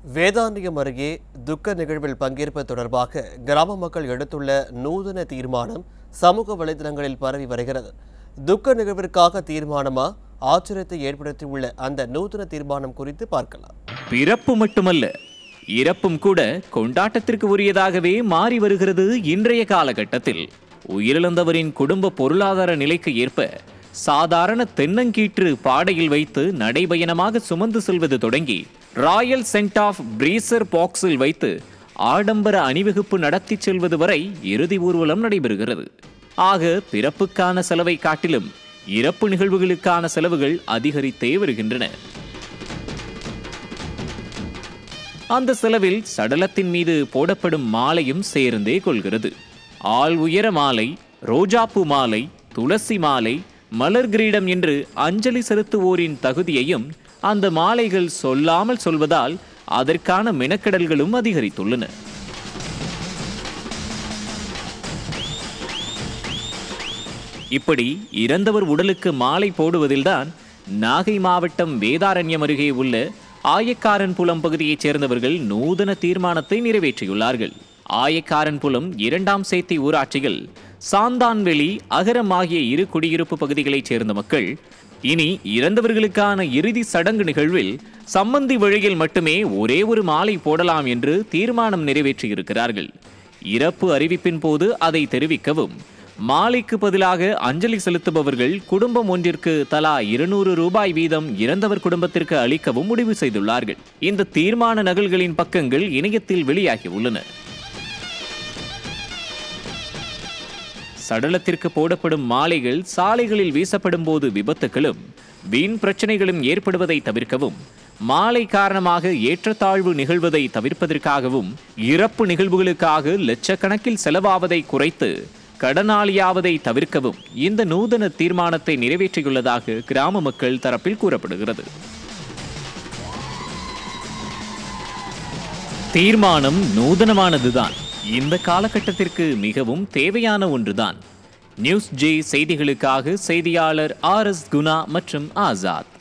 வேதாரண்யம் அருகே துக்க நிகழ்வில் பங்கேற்பது தொடர்பாக கிராம மக்கள் எடுத்துள்ள நூதன தீர்மானம் சமூக வலைதளங்களில் பரவி வருகிறது துக்க நிகழ்விற்காக தீர்மானமா ஆச்சரியத்தை ஏற்படுத்தியுள்ள அந்த நூதன தீர்மானம் குறித்து பார்க்கலாம் பிறப்பு மட்டுமல்ல இறப்பும் கூட கொண்டாட்டத்திற்கு உரியதாகவே மாறி வருகிறது இன்றைய காலகட்டத்தில் உயிரிழந்தவரின் குடும்ப பொருளாதார நிலைக்கு ஏற்ப சாதாரண தென்னங்கீற்று பாடையில் வைத்து நடைபயணமாக சுமந்து செல்வது தொடங்கி ராயல் சென்ட் ஆஃப் பிரீசர் பாக்ஸில் வைத்து ஆடம்பர அணிவகுப்பு நடத்தி செல்வது வரை இறுதி ஊர்வலம் நடைபெறுகிறது ஆக பிறப்புக்கான செலவை காட்டிலும் இறப்பு நிகழ்வுகளுக்கான செலவுகள் அதிகரித்தே வருகின்றன அந்த செலவில் சடலத்தின் மீது போடப்படும் மாலையும் சேர்ந்தே கொள்கிறது ஆள் உயர மாலை ரோஜாப்பூ மாலை துளசி மாலை மலர் கிரீடம் என்று அஞ்சலி செலுத்துவோரின் தகுதியையும் அந்த மாலைகள் சொல்லாமல் சொல்வதால் அதற்கான மெனக்கெடல்களும் அதிகரித்துள்ளன இப்படி இறந்தவர் உடலுக்கு மாலை போடுவதில்தான் நாகை மாவட்டம் வேதாரண்யம் அருகே உள்ள ஆயக்காரன் புலம் பகுதியைச் சேர்ந்தவர்கள் நூதன தீர்மானத்தை நிறைவேற்றியுள்ளார்கள் ஆயக்காரன் புலம் இரண்டாம் சேத்தி ஊராட்சிகள் சாந்தான்வெளி அகரம் ஆகிய இரு குடியிருப்பு பகுதிகளைச் சேர்ந்த மக்கள் இனி இறந்தவர்களுக்கான இறுதி சடங்கு நிகழ்வில் சம்மந்தி வழியில் மட்டுமே ஒரே ஒரு மாலை போடலாம் என்று தீர்மானம் நிறைவேற்றியிருக்கிறார்கள் இறப்பு அறிவிப்பின் போது அதை தெரிவிக்கவும் மாலைக்கு பதிலாக அஞ்சலி செலுத்துபவர்கள் குடும்பம் ஒன்றிற்கு தலா இருநூறு ரூபாய் வீதம் இறந்தவர் குடும்பத்திற்கு அளிக்கவும் முடிவு செய்துள்ளார்கள் இந்த தீர்மான நகல்களின் பக்கங்கள் இணையத்தில் வெளியாகி உள்ளன சடலத்திற்கு போடப்படும் மாலைகள் சாலைகளில் வீசப்படும் போது விபத்துகளும் வீண் பிரச்சனைகளும் ஏற்படுவதை தவிர்க்கவும் மாலை காரணமாக ஏற்றத்தாழ்வு நிகழ்வதை தவிர்ப்பதற்காகவும் இறப்பு நிகழ்வுகளுக்காக லட்சக்கணக்கில் செலவாவதை குறைத்து கடனாளியாவதை தவிர்க்கவும் இந்த நூதன தீர்மானத்தை நிறைவேற்றியுள்ளதாக கிராம மக்கள் தரப்பில் கூறப்படுகிறது தீர்மானம் நூதனமானதுதான் இந்த காலகட்டத்திற்கு மிகவும் தேவையான ஒன்றுதான் நியூஸ் ஜே செய்திகளுக்காக செய்தியாளர் ஆர் எஸ் குணா மற்றும் ஆசாத்